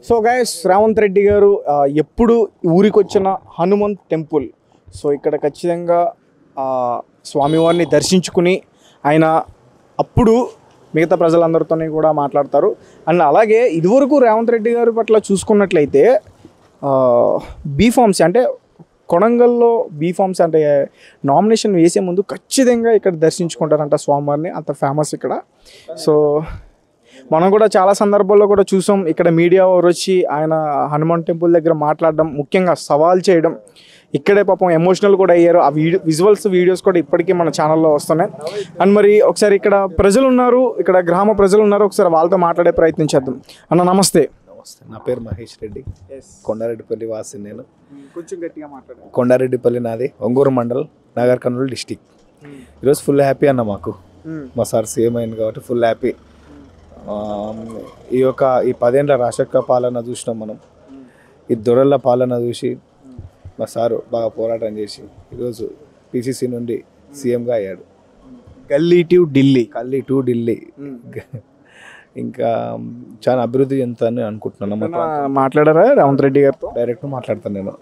So guys Revanth Reddy గారు ఆ, ఎప్పుడు ఊరికి వచ్చిన హనుమంత్ టెంపుల్ సో ఇక్కడ ఖచ్చితంగా ఆ, స్వామివారిని దర్శించుకుని ఆయన అప్పుడు మిగతా ప్రజలందరితోని కూడా మాట్లాడతారు అండ్ అలాగే ఇదివరకు రేవంత్ రెడ్డి గారి పట్ల చూసుకున్నట్లయితే బీఫామ్స్ అంటే కొడంగల్లో బీఫామ్స్ అంటే నామినేషన్ వేసే ముందు ఖచ్చితంగా ఇక్కడ దర్శించుకుంటారంట స్వామివారిని అంత ఫేమస్ ఇక్కడ సో మనం కూడా చాలా సందర్భాల్లో కూడా చూసాం ఇక్కడ మీడియా వారు వచ్చి ఆయన హనుమాన్ టెంపుల్ దగ్గర మాట్లాడడం ముఖ్యంగా సవాల్ చేయడం ఇక్కడే పాపం ఎమోషనల్ కూడా అయ్యారు ఆ వీడియో విజువల్స్ వీడియోస్ కూడా ఇప్పటికీ మన ఛానల్లో వస్తున్నాయి అండ్ మరి ఒకసారి ఇక్కడ ప్రజలు ఉన్నారు ఇక్కడ గ్రామ ప్రజలు ఉన్నారు ఒకసారి వాళ్ళతో మాట్లాడే ప్రయత్నం చేద్దాం అన్న నమస్తే నమస్తే నా పేరు మహేష్ రెడ్డి కొండారెడ్డిపల్లి వాసి నేను కొంచెం గట్టిగా మాట్లాడారు కొండారెడ్డిపల్లి నాది ఒంగూరు మండల్ నాగర్ కర్నూలు డిస్టిక్ ఈరోజు ఫుల్ హ్యాపీ అన్న మాకు మా సార్ సీఎం అయింది కాబట్టి ఫుల్ హ్యాపీ ఈ యొక్క ఈ పదేళ్ళ రాజక్క పాలన చూసినాం మనం ఈ దొరల పాలన చూసి మా సారు బాగా పోరాటం చేసి ఈరోజు పిసిసి నుండి సీఎంగా అయ్యాడు గల్లీ టు ఢిల్లీ కల్లి టు ఢిల్లీ ఇంకా చాలా అభివృద్ధి చెందుతానని అనుకుంటున్నాను మా ప్రాంతం. మాట్లాడారా రేవంత్ రెడ్డి గారితో డైరెక్ట్ మాట్లాడతాను నేను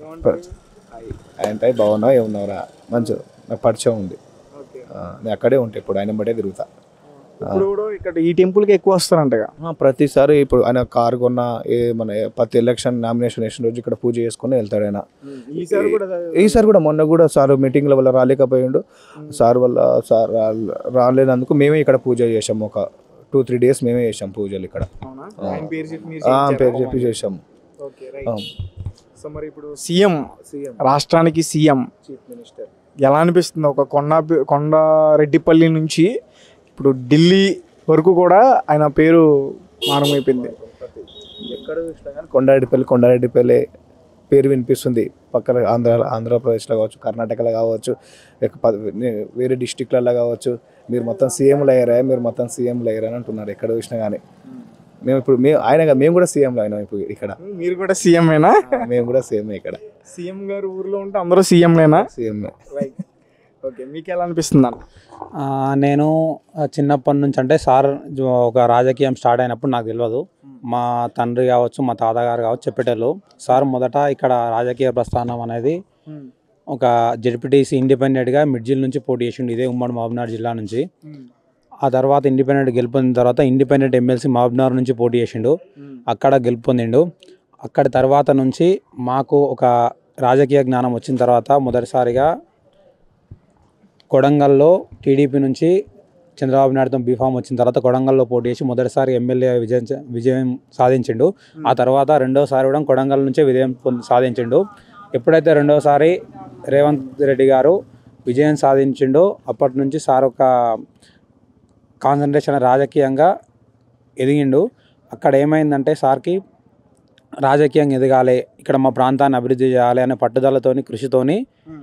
అంటే బాగున్నావు ఏమున్నావురా మంచి నాకు పరిచయం ఉంది ఆ, నేను అక్కడే ఉంటా ఇప్పుడు ఆయన బట్టే తిరుగుతా ఇప్పుడు కూడా ఇక్కడ ఈ టెంపుల్కి ఎక్కువ వస్తారంటగా ఆ, ప్రతిసారి ఇప్పుడు ఆయన కారు కొన్న ఏ మన ప్రతి ఎలక్షన్ నామినేషన్ వేసిన రోజు ఇక్కడ పూజ చేసుకుని వెళ్తాడు ఆయన ఈసారి కూడా ఈసారి కూడా మొన్న కూడా సార్ మీటింగ్ల వల్ల రాలేకపోయిండు సార్ వల్ల సార్ రా- రాలేనందుకు మేమే ఇక్కడ పూజ చేసాం ఒక టూ త్రీ డేస్ మేమే చేసాం పూజలు ఇక్కడ అవునా? ఆయన పేరు చెప్పి మీరు ఆ, చేయించారా? పేరు చెప్పి చేసాం ఓకే, రైట్. సో మరి ఇప్పుడు సీఎం రాష్ట్రానికి సీఎం చీఫ్ మినిస్టర్ ఎలా అనిపిస్తుంది ఒక కొండ కొండారెడ్డిపల్లి నుంచి ఇప్పుడు ఢిల్లీ వరకు కూడా ఆయన పేరు మారమైపోయింది ఎక్కడ చూసినా కానీ కొండారెడ్డిపల్లి కొండారెడ్డిపల్లి పేరు వినిపిస్తుంది పక్కన ఆంధ్ర ఆంధ్రప్రదేశ్లో కావచ్చు కర్ణాటకలో కావచ్చు లేక ప- నే- వేరే డిస్టిక్లలో కావచ్చు మీరు మొత్తం సీఎంలు అయ్యారా మీరు మొత్తం సీఎంలు అయ్యారా అని అంటున్నారు ఎక్కడ చూసినా కానీ మేము ఇప్పుడు మేము ఆయన కాదు, మేము కూడా సీఎంలు అయినాం ఇప్పుడు ఇక్కడ మీరు కూడా సీఎంఏనా మేము కూడా సీఎం ఇక్కడ సీఎం గారు ఊర్లో ఉంటే అందరూ సీఎంలేనా సీఎం ఓకే మీకు ఎలా అనిపిస్తుంది అన్న ఆ, నేను ఆ, చిన్నప్పటి నుంచి అంటే సార్ జో- ఒక రాజకీయం స్టార్ట్ అయినప్పుడు నాకు తెలియదు మా తండ్రి కావచ్చు మా తాతగారు కావచ్చు చెప్పేటోళ్ళు సార్ మొదట ఇక్కడ రాజకీయ ప్రస్థానం అనేది ఒక జెడ్పీటీసీ ఇండిపెండెంట్గా మిడ్జిల్ నుంచి పోటీ చేసిండు ఇదే ఉమ్మడి మహబూబ్నగర్ జిల్లా నుంచి ఆ తర్వాత ఇండిపెండెంట్ గెలుపొందిన తర్వాత ఇండిపెండెంట్ ఎమ్మెల్సీ మహబూబ్నగర్ నుంచి పోటీ చేసిండు అక్కడ గెలుపొందిండు అక్కడి తర్వాత నుంచి మాకు ఒక రాజకీయ జ్ఞానం వచ్చిన తర్వాత మొదటిసారిగా కొడంగల్లో టీడీపీ నుంచి చంద్రబాబు నాయుడుతో బీఫామ్ వచ్చిన తర్వాత కొడంగల్లో పోటీ చేసి మొదటిసారి ఎమ్మెల్యే విజయం విజయం సాధించిండు ఆ తర్వాత రెండోసారి కూడా కొడంగల్ నుంచే విజయం పొంది సాధించిండు ఎప్పుడైతే రెండోసారి రేవంత్ రెడ్డి గారు విజయం సాధించిండో అప్పటి నుంచి సార్ ఒక కాన్సన్ట్రేషన్ రాజకీయంగా ఎదిగిండు అక్కడ ఏమైందంటే సార్కి రాజకీయంగా ఎదగాలి ఇక్కడ మా ప్రాంతాన్ని అభివృద్ధి చేయాలి అనే పట్టుదలతోని కృషితోని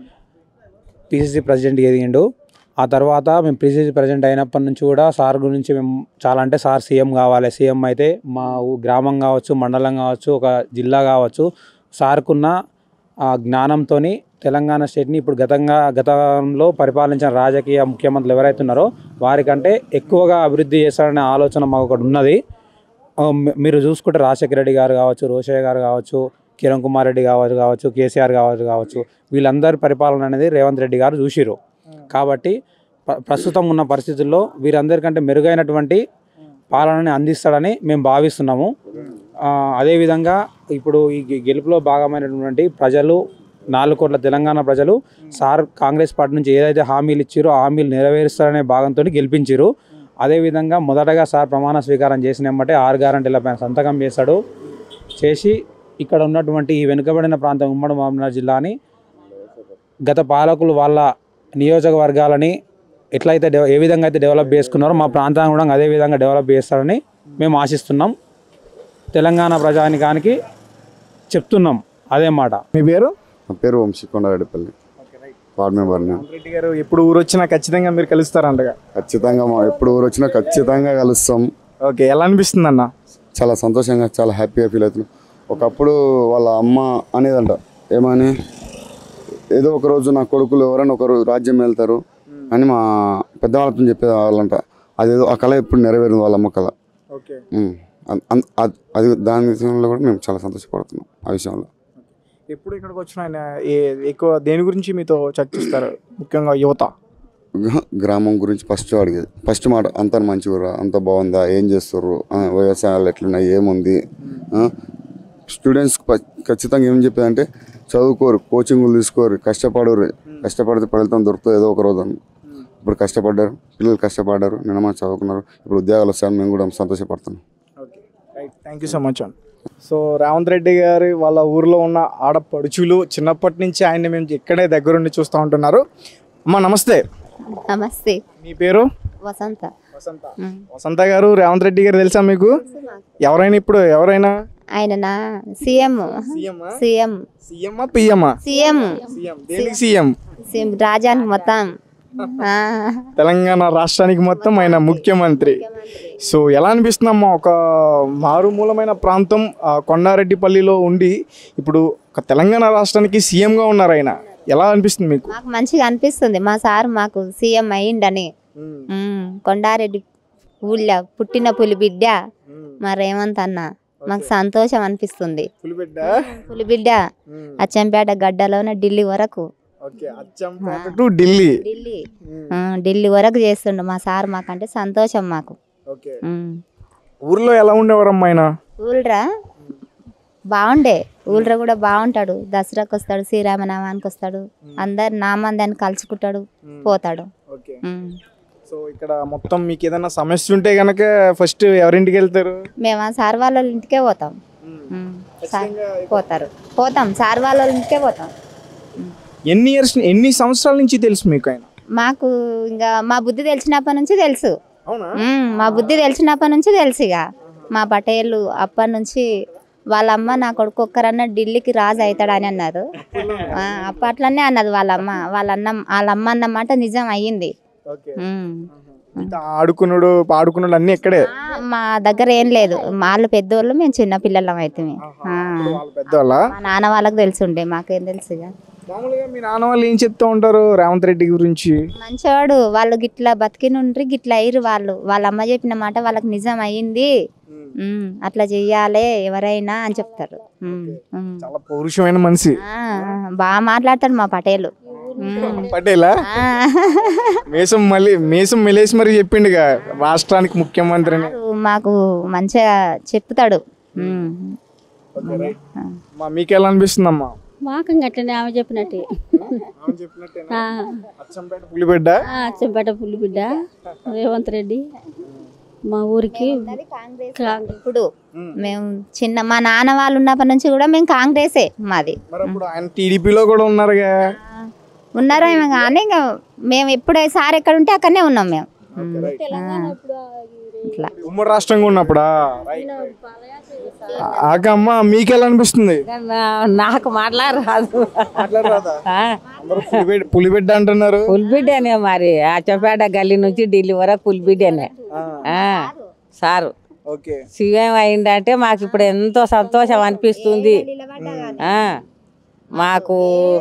పిసిసి ప్రెసిడెంట్ ఎదిగిండు ఆ తర్వాత మేము పిసిసి ప్రెసిడెంట్ అయినప్పటి నుంచి కూడా సార్ గురించి మేము చాలా అంటే సార్ సీఎం కావాలి సీఎం అయితే మా ఊ- గ్రామం కావచ్చు మండలం కావచ్చు ఒక జిల్లా కావచ్చు సార్కున్న ఆ జ్ఞానంతో తెలంగాణ స్టేట్ని ఇప్పుడు గతంగా గతంలో పరిపాలించిన రాజకీయ ముఖ్యమంత్రులు ఎవరైతే ఉన్నారో వారికంటే ఎక్కువగా అభివృద్ధి చేస్తారనే ఆలోచన మాకు ఒకటి ఉన్నది ఆ, మీ- మీరు చూసుకుంటే రాజశేఖర రెడ్డి గారు కావచ్చు రోషయ్య గారు కావచ్చు కిరణ్ కుమార్ రెడ్డి కావచ్చు కావచ్చు కేసీఆర్ కావచ్చు కావచ్చు వీళ్ళందరి పరిపాలన అనేది రేవంత్ రెడ్డి గారు చూసిరు కాబట్టి ప్ర- ప్రస్తుతం ఉన్న పరిస్థితుల్లో వీరందరికంటే మెరుగైనటువంటి పాలనని అందిస్తాడని మేము భావిస్తున్నాము ఆ, అదేవిధంగా ఇప్పుడు ఈ గె- గెలుపులో భాగమైనటువంటి ప్రజలు నాలుగు కోట్ల తెలంగాణ ప్రజలు సార్ కాంగ్రెస్ పార్టీ నుంచి ఏదైతే హామీలు ఇచ్చారో ఆ హామీలు నెరవేరుస్తారనే భాగంతో గెలిపించారు అదేవిధంగా మొదటగా సార్ ప్రమాణ స్వీకారం చేసినమ్మంటే ఆరు గ్యారంటీల పైన సంతకం చేశాడు చేసి ఇక్కడ ఉన్నటువంటి ఈ వెనుకబడిన ప్రాంతం ఉమ్మడి మహబూబ్నగర్ జిల్లాని గత పాలకులు వాళ్ళ నియోజకవర్గాలని ఎట్లయితే డెవ ఏ విధంగా అయితే డెవలప్ చేసుకున్నారో మా ప్రాంతాన్ని కూడా అదే విధంగా డెవలప్ చేస్తారని మేము ఆశిస్తున్నాం తెలంగాణ ప్రజానికానికి చెప్తున్నాం అదే మాట మీ పేరు నా పేరు వంశీ కొండారెడ్డిపల్లి వార్డ్ మెంబర్ని రెడ్డి గారు ఎప్పుడు ఊరు వచ్చినా ఖచ్చితంగా మీరు కలుస్తారంటగా ఖచ్చితంగా మా ఎప్పుడు ఊరు వచ్చినా ఖచ్చితంగా కలుస్తాం ఓకే ఎలా అనిపిస్తుంది అన్న చాలా సంతోషంగా చాలా హ్యాపీగా ఫీల్ అవుతున్నాం ఒకప్పుడు వాళ్ళ అమ్మ అనేదంట ఏమని ఏదో ఒక రోజు నా కొడుకులు ఎవరైనా ఒకరు రాజ్యం వెళ్తారు అని మా పెద్దవాళ్ళతో చెప్పేవాళ్ళంట అదేదో ఆ కళ ఇప్పుడు నెరవేరింది వాళ్ళ అమ్మ కళ ఓకే ఉమ్. అన్- అన్- అది అది దాని విషయంలో కూడా మేము చాలా సంతోషపడుతున్నాం ఆ విషయంలో ఎప్పుడు ఇక్కడికి వచ్చిన ఆయన ఏ- ఎక్కువ దేని గురించి మీతో చర్చిస్తారు ముఖ్యంగా యువత గ్రా- గ్రామం గురించి ఫస్ట్ అడిగేది ఫస్ట్ మాట అంత మంచిగా అంత బాగుందా ఏం చేస్తారు ఆ, వ్యవసాయాలు ఎట్లున్నాయి ఏముంది స్టూడెంట్స్ ఖచ్చితంగా ఏం చెప్పేదంటే చదువుకోరు కోచింగ్లు తీసుకోరు కష్టపడరు కష్టపడితే ఫలితం దొరుకుతుంది ఏదో ఒక రోజు అని ఇప్పుడు కష్టపడ్డారు పిల్లలు కష్టపడ్డారు నిన్న మనం చదువుకున్నారు ఇప్పుడు ఉద్యోగాలు వస్తాయని మేము కూడా సంతోషపడుతున్నాం okay right thank you so much అండి సో రేవంత్ రెడ్డి గారి వాళ్ళ ఊర్లో ఉన్న ఆడపడుచులు చిన్నప్పటి నుంచి ఆయన్ని మేము ఇక్కడే దగ్గరుండి చూస్తూ ఉంటున్నారు అమ్మ నమస్తే నమస్తే మీ పేరు వసంత వసంత వసంత గారు రేవంత్ రెడ్డి గారు తెలుసా మీకు ఎవరైనా ఇప్పుడు ఎవరైనా ఆయన నా CM CM CM CM PM CM CM దేనికి సీఎం సీఎం రాజానికి మొత్తం ఆ, తెలంగాణ రాష్ట్రానికి మొత్తం ఆయన ముఖ్యమంత్రి సో ఎలా అనిపిస్తుందమ్మా ఒక మారుమూలమైన ప్రాంతం ఆ, కొండారెడ్డిపల్లిలో ఉండి ఇప్పుడు ఒక తెలంగాణ రాష్ట్రానికి సీఎంగా ఉన్నారు ఆయన ఎలా అనిపిస్తుంది మీకు మాకు మంచిగా అనిపిస్తుంది మా సార్ మాకు సీఎం అయ్యిండని ఉమ్, కొండారెడ్డి ఊళ్ళో పుట్టిన పులి బిడ్డ మా రేవంత్ అన్న మాకు సంతోషం అనిపిస్తుంది పులిబిడ్డ పులిబిడ్డ అచ్చంపేట గడ్డలోనే ఢిల్లీ వరకు ఓకే అచ్చంపేట టు ఢిల్లీ ఢిల్లీ ఆ, ఢిల్లీ వరకు చేస్తుండు మా సార్ మాకంటే సంతోషం మాకు ఓకే ఉమ్. ఊర్లో ఎలా ఉండేవారమ్మా ఆయన ఊళ్ళరా బాగుండే ఊళ్ళో కూడా బాగుంటాడు దసరాకి వస్తాడు శ్రీరామనామానికి వస్తాడు అందరు నామందాన్ని కలుసుకుంటాడు పోతాడు ఓకే ఉమ్. సో ఇక్కడ మొత్తం మీకు ఏదైనా సమస్య ఉంటే గనక ఫస్ట్ ఎవరింటికి వెళ్తారు మేము ఆ సార్ వాళ్ళ ఇంటికే పోతాం ఉమ్. సార్ పోతారు పోతాం సార్ వాళ్ళ ఇంటికే పోతాం ఎన్ని ఇయర్స్ ఎన్ని సంవత్సరాల నుంచి తెలుసు మీకు ఆయన మాకు ఇంకా మా బుద్ధి తెలిసినప్పటి నుంచి తెలుసు అవునా ఉమ్, మా బుద్ధి తెలిసినప్పటి నుంచి తెలుసు ఇక మా పటేళ్ళు అప్పటి నుంచి వాళ్ళ అమ్మ నా కొడుకు ఒక్కరన్నా ఢిల్లీకి రాజు అవుతాడని అన్నారు ఆ, అప్పట్లోనే అన్నది వాళ్ళ అమ్మ వాళ్ళ అన్న వాళ్ళ అమ్మ అన్నమాట నిజం అయ్యింది ఓకే ఉమ్. ఆడుకున్నాడు పాడుకున్నాడు అన్ని ఎక్కడే ఆ, మా దగ్గర ఏం లేదు వాళ్ళు పెద్దోళ్ళు మేము చిన్న పిల్లలం అయితే వాళ్ళ పెద్దవాళ్ళ మా నాన్న వాళ్ళకి తెలుసుండే మాకేం తెలుసు ఇక మామూలుగా మీ నాన్న వాళ్ళు ఏం చెప్తా ఉంటారు రేవంత్ రెడ్డి గురించి మంచోడు వాళ్ళు గిట్లా బతికినుండ్రి గిట్లా అయ్యారు వాళ్ళు వాళ్ళ అమ్మ చెప్పిన మాట వాళ్ళకి నిజం అయ్యింది ఉమ్, అట్లా చెయ్యాలి ఎవరైనా అని చెప్తారు ఉమ్, ఉమ్. చాలా పౌరుషమైన మనిషి ఆ, బాగా మాట్లాడతాడు మా పటేలు ఉమ్. పటేలా ఆ. మేసం మళ్ళీ మేసం మెలేసి మరి చెప్పిండుగా రాష్ట్రానికి ముఖ్యమంత్రి అని వాడు మాకు మంచిగా చెప్తాడు ఉమ్. మా మీకు ఎలా అనిపిస్తుందమ్మా మాకు అట్లనే ఆమె చెప్పినట్టే ఆ, అచ్చంపేట పులిబిడ్డ ఆ, చెంపేట పుల్లి బిడ్డ రేవంత్ రెడ్డి మా ఊరికి కాంగ్రెస్ ఇప్పుడు మేము చిన్న మా నాన్న వాళ్ళు ఉన్నప్పటి నుంచి కూడా మేము కాంగ్రెసే మాది మరి అప్పుడు ఆయన టీడీపీలో కూడా ఉన్నారుగా ఉన్నారో ఏమో కానీ ఇంకా మేము ఎప్పుడు సార్ ఎక్కడ ఉంటే అక్కడనే ఉన్నాం మేము ఇట్లా ఉమ్మడి రాష్ట్రంగా ఉన్నప్పుడా ఆకమ్మ మీకు ఎలా అనిపిస్తుంది నాకు మాట్లాడరాదు ఆ, అందరూ పులిబిడ్డ పులిబిడ్డ అంటున్నారు పులిబిడ్డనే మరి అచ్చపేట గల్లీ నుంచి ఢిల్లీ వరకు పులిబిడ్డనే ఆ, సారు ఓకే సీఎం అయిందంటే మాకు ఇప్పుడు ఎంతో సంతోషం అనిపిస్తుంది ఆ, మాకు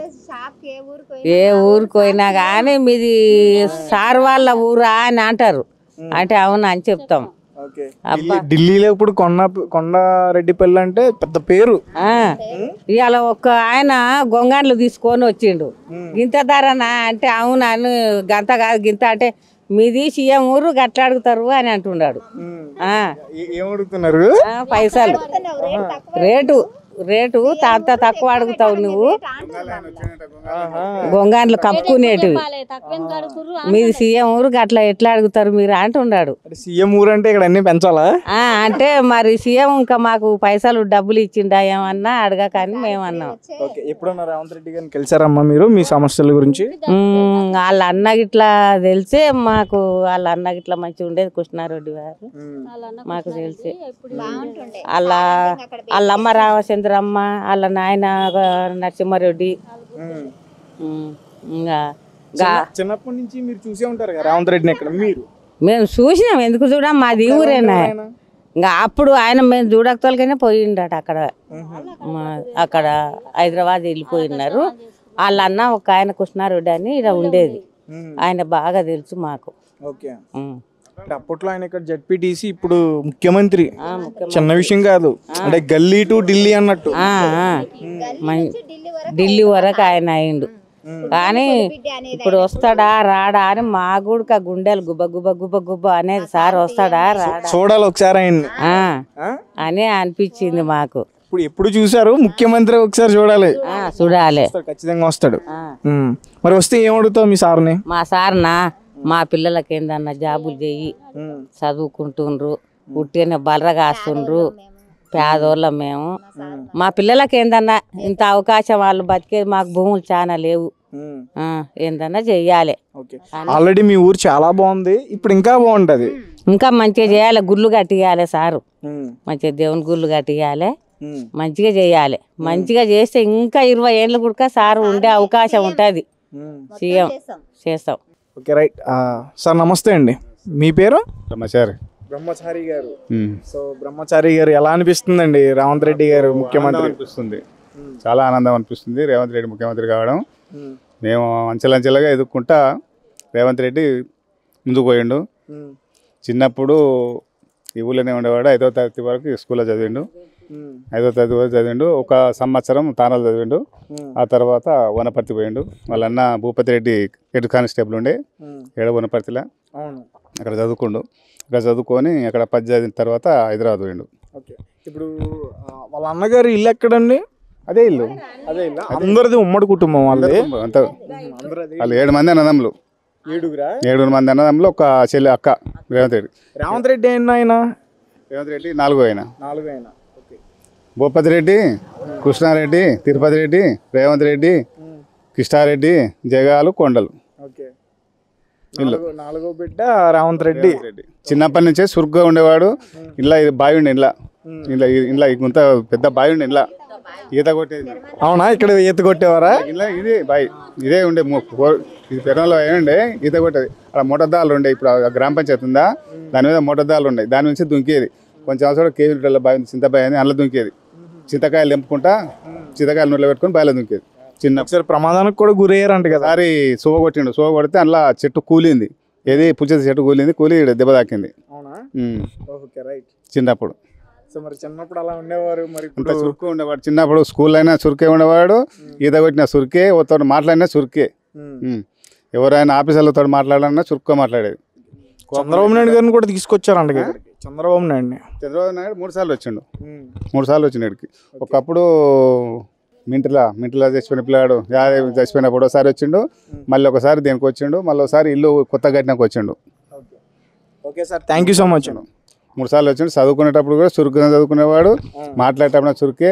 ఏ ఊరికి పోయినా కానీ మీది సార్ వాళ్ళ ఊరా అని అంటారు అంటే అవును అని చెప్తాం ఓకే ఢిల్లీ- ఢిల్లీలో ఇప్పుడు కొండ కొండారెడ్డిపల్లి అంటే పెద్ద పేరు ఆ, ఇవాళ ఒక్క ఆయన గొంగాన్లు తీసుకొని వచ్చిండు గింత ధరనా అంటే అవునాను గంత కాదు గింత అంటే మీది సీఎం ఊరు గట్ల అడుగుతారు అని అంటున్నాడు ఆ, ఏ- ఏం అడుగుతున్నారు ఆ, పైసలు రేటు రేటు అంత తక్కువ అడుగుతావు నువ్వు గొంగాన్లు కప్పుకునేటివి మీది సీఎం ఊరు గట్ల ఎట్లా అడుగుతారు మీరు అంటున్నాడు అంటే సీఎం ఊరు అంటే ఇక్కడ అన్ని పెంచాలా ఆ, అంటే మరి సీఎం ఇంకా మాకు పైసలు డబ్బులు ఇచ్చిండా ఏమన్నా అడగకని మేము అన్నాం ఓకే ఎప్పుడన్నా రేవంత్ రెడ్డి గారిని కలిసారమ్మా మీరు మీ సమస్యల గురించి మ్మ్. వాళ్ళ అన్న గిట్లా తెలిసే మాకు వాళ్ళ అన్న గిట్లా మంచిగా ఉండేది కృష్ణారెడ్డి గారు మాకు తెలిసి వాళ్ళ వాళ్ళ అమ్మ రామచంద్రమ్మ వాళ్ళ నాయన నరసింహారెడ్డి మ్మ్. ఇంకా గా- చిన్నప్పటి నుంచి మీరు చూసే ఉంటారు కదా రేవంత్ రెడ్డిని ఇక్కడ మీరు మేము చూసినాం ఎందుకు చూడం మాది ఈ ఊరేనా ఇంకా అప్పుడు ఆయన మేము చూడకతోలకనే పోయిండట అక్కడ మా అక్కడ హైదరాబాద్ వెళ్ళిపోయినారు వాళ్ళ అన్న ఒక ఆయన కృష్ణారెడ్డి అని ఇక్కడ ఉండేది ఆయన బాగా తెలుసు మాకు ఓకే ఉమ్. అంటే అప్పట్లో ఆయన ఇక్కడ జడ్పీటీసీ ఇప్పుడు ముఖ్యమంత్రి ఆ, ముఖ్యమంత్రి. చిన్న విషయం కాదు అంటే గల్లీ టు ఢిల్లీ అన్నట్టు ఆ, ఆ. మం- ఢిల్లీ వరకు ఆయన అయిండు కానీ ఇప్పుడు వస్తాడా రాడా అని మా కూడా గుండెలు గుబ్బ గుబ్బ గుబ్బ గుబ్బ అనేది సార్ వస్తాడా రాడా చూడాలి ఒకసారి ఆయన్ని ఆ, ఆ? అని అనిపించింది మాకు ఇప్పుడు ఎప్పుడు చూసారు ముఖ్యమంత్రి ఒకసారి చూడాలి ఆ, చూడాలి వస్తాడు, ఖచ్చితంగా వస్తాడు ఆ. ఉమ్. మరి వస్తే ఏం అడుగుతావు మీ సార్ని మా సార్నా మా పిల్లలకి ఏందన్నా జాబులు చెయ్యి చదువుకుంటుండ్రు ఉట్టిగానే బర్ర కాస్తుండ్రు పేదోళ్ళం మేము మా పిల్లలకి ఏందన్నా ఇంత అవకాశం వాళ్ళు బతికేది మాకు భూములు చాలా లేవు ఆ, ఏందన్నా చెయ్యాలి ఓకే ఆల్రెడీ మీ ఊరు చాలా బాగుంది ఇప్పుడు ఇంకా బాగుంటది ఇంకా మంచిగా చేయాలి గుళ్ళు కట్టియాలి సారు మంచిగా దేవుని గుళ్ళు కట్టియాలి మంచిగా చేయాలి మంచిగా చేస్తే ఇంకా ఇరవై ఏళ్ళు కూడా సారు ఉండే అవకాశం ఉంటుంది సీఎం చేస్తాం ఓకే రైట్ సార్ నమస్తే అండి మీ పేరు బ్రహ్మచారి బ్రహ్మచారి గారు సో బ్రహ్మచారి గారు ఎలా అనిపిస్తుందండి రేవంత్ రెడ్డి గారు ముఖ్యమంత్రి అనిపిస్తుంది చాలా ఆనందం అనిపిస్తుంది రేవంత్ రెడ్డి ముఖ్యమంత్రి కావడం మేము అంచెలంచెలుగా ఎదుర్కొంటా రేవంత్ రెడ్డి ముందుకు పోయిండు చిన్నప్పుడు ఈ ఊళ్ళోనే ఉండేవాడు ఐదో తరగతి వరకు స్కూల్లో చదివిండు ఐదో తరగతి వరకు చదివిండు ఒక సంవత్సరం తానాలు చదివిండు ఆ తర్వాత వనపర్తి పోయిండు వాళ్ళన్న భూపతి రెడ్డి హెడ్ కానిస్టేబుల్ ఉండే ఏడ వనపర్తిలో అవును అక్కడ చదువుకుండు అక్కడ చదువుకొని అక్కడ పది చదివిన తర్వాత హైదరాబాద్ పోయిండు ఓకే ఇప్పుడు ఆ, వాళ్ళ అన్నగారు ఇల్లు ఎక్కడండి అదే ఇల్లు అదే ఇల్లు అందరిది ఉమ్మడి కుటుంబం వాళ్ళది అంత అందరిది వాళ్ళు ఏడు మంది అన్నదమ్ములు ఏడుగురా ఏడుగురు మంది అన్నదమ్ములు ఒక చెల్లి అక్క రేవంత్ రెడ్డి రేవంత్ రెడ్డి అయినా ఆయన రేవంత్ రెడ్డి నాలుగో ఆయన నాలుగు అయినా ఓకే భూపతి రెడ్డి కృష్ణారెడ్డి తిరుపతి రెడ్డి రేవంత్ రెడ్డి కృష్ణారెడ్డి జగాలు కొండలు ఓకే నాలుగో నాలుగో బిడ్డ రేవంత్ రెడ్డి రెడ్డి చిన్నప్పటి నుంచే సురుగ్గా ఉండేవాడు ఇలా ఇది బావి ఉండే ఇంట్లో ఇలా ఇంట్లో ఈ గుంత పెద్ద బావి ఉండే ఇంట్లో ఈత కొట్టేది అవునా ఇక్కడ ఈత కొట్టేవారా ఇలా ఇది బావి ఇదే ఉండే మొ- కో- ఇది పెరంలో ఉండే ఈత కొట్టేది అక్కడ మోటార్దాలు ఉండే ఇప్పుడు ఆ గ్రామ పంచాయతీ ఉందా దాని మీద మోటార్దాలు ఉన్నాయి దాని నుంచి దుంకేది కొంచెం అవసరం కేవీల బావి ఉంది, చింతబావి అని అందులో దుంకేది చింతకాయలు తెంపుకుంటా చింతకాయలు నూనెలో పెట్టుకొని బావిలో దుంకేది చిన్న ఒకసారి ప్రమాదానికి కూడా గురయ్యారంట కదా ఒకసారి సువ కొట్టిండు సువ కొడితే అందులో చెట్టు కూలింది ఏది పుచ్చటి చెట్టు కూలింది కూలి ఈడ దెబ్బ తాకింది అవునా ఉమ్. ఓకే రైట్ చిన్నప్పుడు సో మరి చిన్నప్పుడు అలా ఉండేవారు మరి అంత ఇప్పుడు చురుకు ఉండేవాడు చిన్నప్పుడు స్కూల్ అయినా చురుకే ఉండేవాడు ఈత కొట్టిన చురుకే ఒకతో మాట్లాడినా చురుకే ఉమ్. ఉమ్. ఎవరైనా ఆఫీసర్లతో మాట్లాడాలన్నా చురుగ్గా మాట్లాడేది చంద్రబాబు నాయుడు గారిని కూడా తీసుకొచ్చారంట ఇక్కడికి చంద్రబాబు నాయుడిని చంద్రబాబు నాయుడు మూడు సార్లు వచ్చిండు మూడు సార్లు వచ్చిండు ఇక్కడికి ఒకప్పుడు మింటిలా మింటిలా చచ్చిపోయిన పిల్లాడు యాదవ్ చచ్చిపోయినప్పుడు ఒకసారి వచ్చిండు మళ్ళీ ఒకసారి దేనికి వచ్చిండు మళ్ళీ ఒకసారి ఇల్లు కొత్త కట్టినాక వచ్చిండు okay sir thank you so much మూడు సార్లు వచ్చిండు చదువుకునేటప్పుడు కూడా చురుకుగా చదువుకునేవాడు మాట్లాడేటప్పుడు చురుకే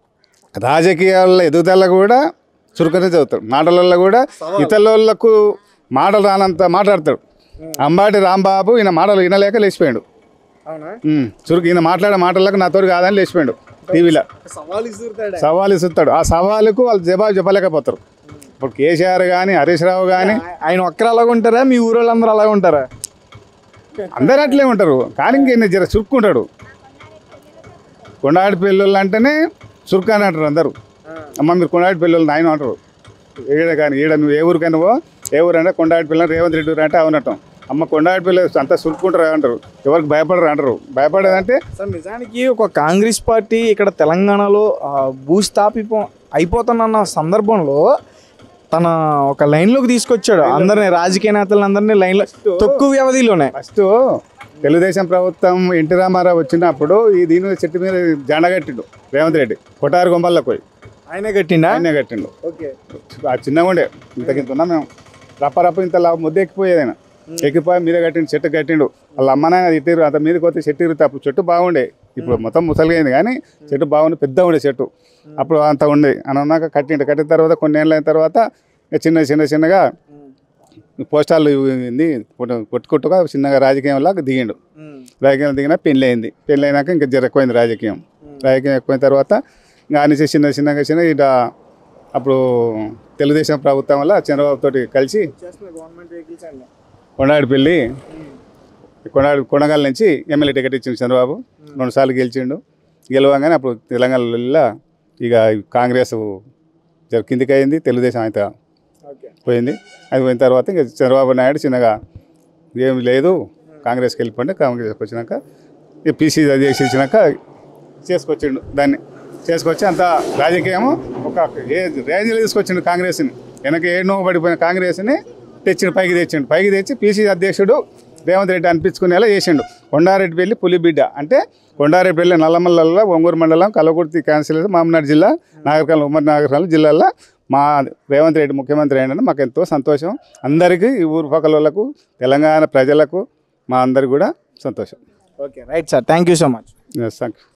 రాజకీయాల ఎదుగుదల కూడా చురుకునే చదువుతాడు మాటలలో కూడా ఇతరులకు మాటలు రానంత మాట్లాడతాడు అంబాటి రాంబాబు ఈయన మాటలు వినలేక లేచిపోయాడు అవునా ఉమ్, చురుకు ఈయన మాట్లాడే మాటలకు నాతోటి కాదని లేచిపోయాడు టీవీలో సవాల్ ఇస్తుంటాడు సవాలు ఇస్తాడు ఆ సవాలుకు వాళ్ళు జవాబు చెప్పలేకపోతారు ఇప్పుడు కేసీఆర్ కానీ హరీష్ రావు కానీ ఆయన ఒక్కరు అలాగ ఉంటారా మీ ఊరు వాళ్ళందరూ అలాగ ఉంటారా అందరు అట్లే ఉంటారు కానీ ఇంక జర చురుక్కుంటాడు కొండాడి పిల్లలు అంటేనే చురుకు అని అంటారు అందరూ అమ్మ మీరు కొండాడి పిల్లలు నాయన అంటారు ఈడ కానీ ఈడ నువ్వు ఏ ఊరికైనా నువ్వు ఏ ఊరు అంటే కొండాడి పిల్లలు రేవంత్ రెడ్డి ఊరు అంటే అవునటం అమ్మ కొండాడి పిల్లలు అంతా చురుక్కుంటారు అంటారు ఎవరికి భయపడరు అంటారు భయపడేదంటే సార్ నిజానికి ఒక కాంగ్రెస్ పార్టీ ఇక్కడ తెలంగాణలో ఆ, భూస్థాపితం అయిపోతున్న సందర్భంలో తన ఒక లైన్లోకి తీసుకొచ్చాడు అందరిని రాజకీయ నేతలను అందరినీ లైన్లో తక్కువ వ్యవధిలోనే ఫస్ట్ తెలుగుదేశం ప్రభుత్వం ఎన్టీ రామారావు వచ్చినప్పుడు ఈ దీని మీద చెట్టు మీద జెండా కట్టిండు రేవంత్ రెడ్డి కొటారు గొంబల్లోకి పోయి ఆయనే కట్టిండా ఆయనే కట్టిండు ఓకే ఆ చిన్నగా ఉండే ఇంతకింత ఉన్నాం మేము రప్ప రప్ప ఇంత లా- ముద్ద ఎక్కిపోయేది ఆయన ఎక్కిపోయి మీద కట్టిండు చెట్టు కట్టిండు వాళ్ళ అమ్మనాయన ఇట్టిరు అంత మీదకి పోతే చెట్టు ఇరుతే అప్పుడు చెట్టు బాగుండే ఇప్పుడు మొత్తం ముసలిగైంది కానీ చెట్టు బాగుంది పెద్ద ఉండే చెట్టు అప్పుడు అంత ఉండే అని అన్నాక కట్టిండు కట్టిన తర్వాత కొన్ని ఏళ్ళు అయిన తర్వాత ఇక చిన్న చిన్న చిన్నగా పోస్టాలు ఇవి కొట్టుకుంటుగా చిన్నగా రాజకీయంలో దిగిండు రాజకీయం దిగినా పెళ్ళి అయింది పెళ్ళి అయినాక ఇంకా జర ఎక్కువైంది రాజకీయం రాజకీయం ఎక్కువైన తర్వాత ఇంకా అనేసి చిన్న చిన్నగా చిన్న ఇట అప్పుడు తెలుగుదేశం ప్రభుత్వం వల్ల చంద్రబాబు తోటి కలిసి కొండాడిపల్లి కొండాడి కొండగల్ నుంచి ఎమ్మెల్యే టికెట్ ఇచ్చిండు చంద్రబాబు రెండు సార్లు గెలిచిండు గెలవగానే అప్పుడు తెలంగాణలో ఇక కాంగ్రెస్ జర కిందికి అయింది తెలుగుదేశం అయితే పోయింది అది పోయిన తర్వాత ఇంకా చంద్రబాబు నాయుడు చిన్నగా ఏం లేదు కాంగ్రెస్కి వెళ్ళిపోండి కాంగ్రెస్కి వచ్చినాక ఈ పీసీ అది చేసి ఇచ్చినాక చేసుకొచ్చిండు దాన్ని చేసుకొచ్చి అంత రాజకీయము ఒక ఏ రేంజ్లో తీసుకొచ్చిండు కాంగ్రెస్ని వెనక ఏడో పడిపోయిన కాంగ్రెస్ని తెచ్చిండు పైకి తెచ్చిండు పైకి తెచ్చి పీసీ అధ్యక్షుడు రేవంత్ రెడ్డి అనిపించుకునేలా చేసిండు కొండారెడ్డిపల్లి పులిబిడ్డ అంటే కొండారెడ్డిపల్లి నల్లమల్లలో ఒంగూరు మండలం కలకుర్తి క్యాన్సిల్ మామనాడు జిల్లా నాగరికల్ ఉమ్మడి నాగరికల్ జిల్లాలో మా రేవంత్ రెడ్డి ముఖ్యమంత్రి అయినందుకు మాకు ఎంతో సంతోషం అందరికీ ఈ ఊరు పక్కల వాళ్ళకు తెలంగాణ ప్రజలకు మా అందరికి కూడా సంతోషం okay right sir thank you so much thank you